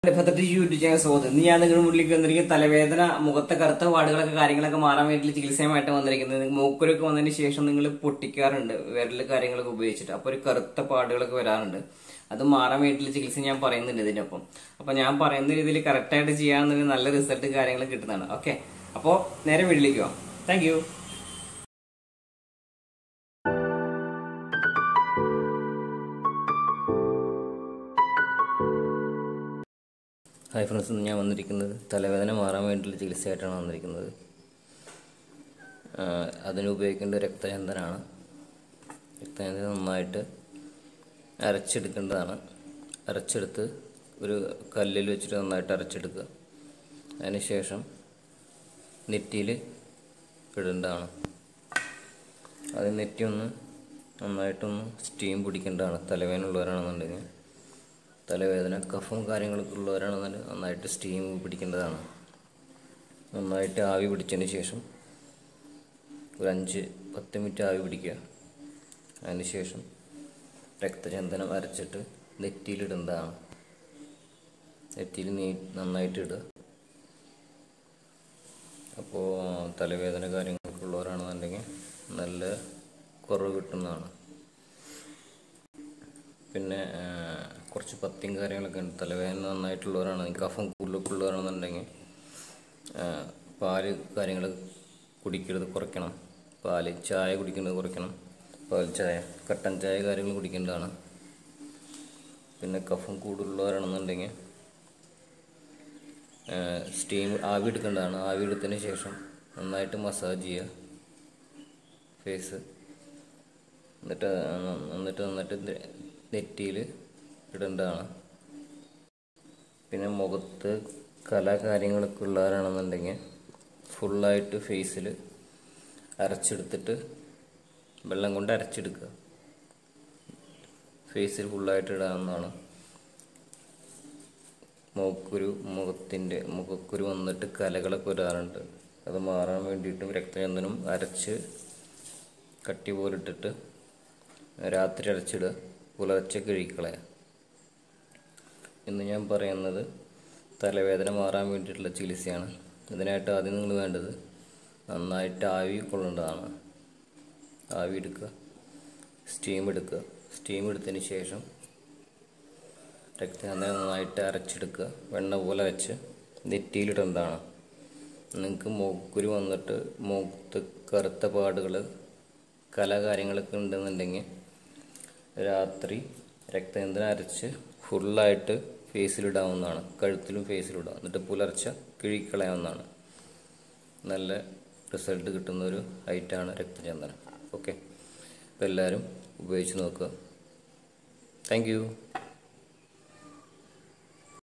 പദ്ധതി YouTube channel സ്വാഗതം ഇന്ന് ഞാൻ നിങ്ങളുടെ മുന്നിലേക്ക് വന്നിരിക്കുന്ന തലവേദന മുഖത്തെ കറുത്ത പാടുകളൊക്കെ കാര്യങ്ങളൊക്കെ മാറാൻ വേണ്ടി ചികിത്സയുമായിട്ട് വന്നിരിക്കുന്നത് മൂക്കുരൊക്കെ വന്നതിന് ശേഷം നിങ്ങൾ പൊട്ടിക്കാറുണ്ട് വിരല് കാര്യങ്ങളൊക്കെ ഉപയോഗിച്ചിട്ട് അപ്പോൾ ഒരു കറുത്ത പാടുകളൊക്കെ വരാറുണ്ട് അത് മാറാൻ വേണ്ടിയിട്ടുള്ള ചികിത്സ ഞാൻ പറയുന്നുണ്ട് ഇതിനൊപ്പം അപ്പൊ ഞാൻ പറയുന്ന രീതിയിൽ കറക്റ്റായിട്ട് ചെയ്യാമെന്നൊരു നല്ല റിസൾട്ട് കാര്യങ്ങൾ കിട്ടുന്നതാണ് ഓക്കെ അപ്പോൾ നേരെ വീട്ടിലേക്ക് പോവാം താങ്ക് യു ഹായ് ഫ്രണ്ട്സ് ഇന്ന് ഞാൻ വന്നിരിക്കുന്നത് തലവേദന മാറാൻ വേണ്ടിയുള്ള ചികിത്സയായിട്ടാണ് വന്നിരിക്കുന്നത് ആഹ് അതിന് ഉപയോഗിക്കേണ്ട രക്തചന്ദനാണ് രക്തചന്ദനം നന്നായിട്ട് അരച്ചെടുക്കേണ്ടതാണ് അരച്ചെടുത്ത് ഒരു കല്ലിൽ വെച്ചിട്ട് നന്നായിട്ട് അരച്ചെടുക്കുക അതിനുശേഷം നെറ്റിയിൽ ഇടേണ്ടതാണ് അത് നെറ്റി ഒന്ന് നന്നായിട്ടൊന്ന് സ്റ്റീം പിടിക്കേണ്ടതാണ് തലവേദന ഉള്ളവരാണെന്നുണ്ടെങ്കിൽ തലവേദന കഫം കാര്യങ്ങളൊക്കെ ഉള്ളവരാണെന്നുണ്ടെങ്കിൽ നന്നായിട്ട് സ്റ്റീം പിടിക്കേണ്ടതാണ് നന്നായിട്ട് ആവി പിടിച്ചതിന് ശേഷം ഒരു അഞ്ച് പത്ത് മിനിറ്റ് ആവി പിടിക്കുക അതിന് ശേഷം രക്തചന്ദനം അരച്ചിട്ട് നെറ്റിയിലിടുന്നതാണ് നെറ്റിയിൽ നീ നന്നായിട്ട് ഇടുക അപ്പോൾ തലവേദന കാര്യങ്ങളൊക്കെ ഉള്ളവരാണെന്നുണ്ടെങ്കിൽ നല്ല കുറവ് കിട്ടുന്നതാണ് പിന്നെ ആ, കുറച്ച് പത്തിയും കാര്യങ്ങളൊക്കെ ഉണ്ട് തലവേദന നന്നായിട്ടുള്ളവരാണ് കഫം കൂടുതലൊക്കെ ഉള്ളവരാണെന്നുണ്ടെങ്കിൽ ആ, പാല് കാര്യങ്ങൾ കുടിക്കരുത് കുറയ്ക്കണം പാല് ചായ കുടിക്കുന്നത് കുറയ്ക്കണം പാൽ ചായ കട്ടൻ ചായ കാര്യങ്ങൾ കുടിക്കേണ്ടതാണ് പിന്നെ കഫം കൂടുതലുള്ളവരാണെന്നുണ്ടെങ്കിൽ സ്റ്റീം ആവി എടുക്കേണ്ടതാണ് ആവി എടുത്തതിന് ശേഷം നന്നായിട്ട് മസാജ് ചെയ്യുക ഫേസ് എന്നിട്ട് ന- എന്നിട്ട് നന്നായിട്ട് നെറ്റിയിൽ ഇടേണ്ടതാണ് പിന്നെ മുഖത്ത് കല കാര്യങ്ങളൊക്കെ ഉള്ളവരാണെന്നുണ്ടെങ്കിൽ ഫുള്ളായിട്ട് ഫേസിൽ അരച്ചെടുത്തിട്ട് വെള്ളം കൊണ്ട് അരച്ചെടുക്കുക ഫേസിൽ ഫുള്ളായിട്ട് ഇടാവുന്നതാണ് മുഖക്കുരു മുഖത്തിൻ്റെ മുഖക്കുരു വന്നിട്ട് കലകളൊക്കെ വരാറുണ്ട് അത് മാറാൻ വേണ്ടിയിട്ടും രക്തചന്ദനം അരച്ച് കട്ടി പോലിട്ടിട്ട് രാത്രി അരച്ചിടുക പുലർച്ചെ കഴുകിക്കളയുക ഇന്ന് ഞാൻ പറയുന്നത് തലവേദന മാറാൻ വേണ്ടിയിട്ടുള്ള ചികിത്സയാണ് ഇതിനായിട്ട് ആദ്യം നിങ്ങൾ വേണ്ടത് നന്നായിട്ട് ആവി കൊള്ളേണ്ടതാണ് ആവി എടുക്കുക സ്റ്റീം എടുക്കുക സ്റ്റീം എടുത്തതിന് ശേഷം രക്തചന്ദനം നന്നായിട്ട് അരച്ചെടുക്കുക വെണ്ണ പോലെ വെച്ച് നെറ്റിയിലിടേണ്ടതാണ് നിങ്ങൾക്ക് മൂക്കുരു വന്നിട്ട് മുഖത്ത് കറുത്ത പാടുകൾ കല കാര്യങ്ങളൊക്കെ ഉണ്ടെന്നുണ്ടെങ്കിൽ രാത്രി രക്തചന്ദനം അരച്ച് ഫുള്ളായിട്ട് ഫേസിലിടാവുന്നതാണ് കഴുത്തിലും ഫേസിലിടാം എന്നിട്ട് പുലർച്ചെ കിഴിക്കളയാവുന്നതാണ് നല്ല റിസൾട്ട് കിട്ടുന്ന ഒരു ഐറ്റാണ് രക്തചന്ദനം ഓക്കെ അപ്പോൾ എല്ലാവരും ഉപയോഗിച്ച് നോക്കുക താങ്ക് യു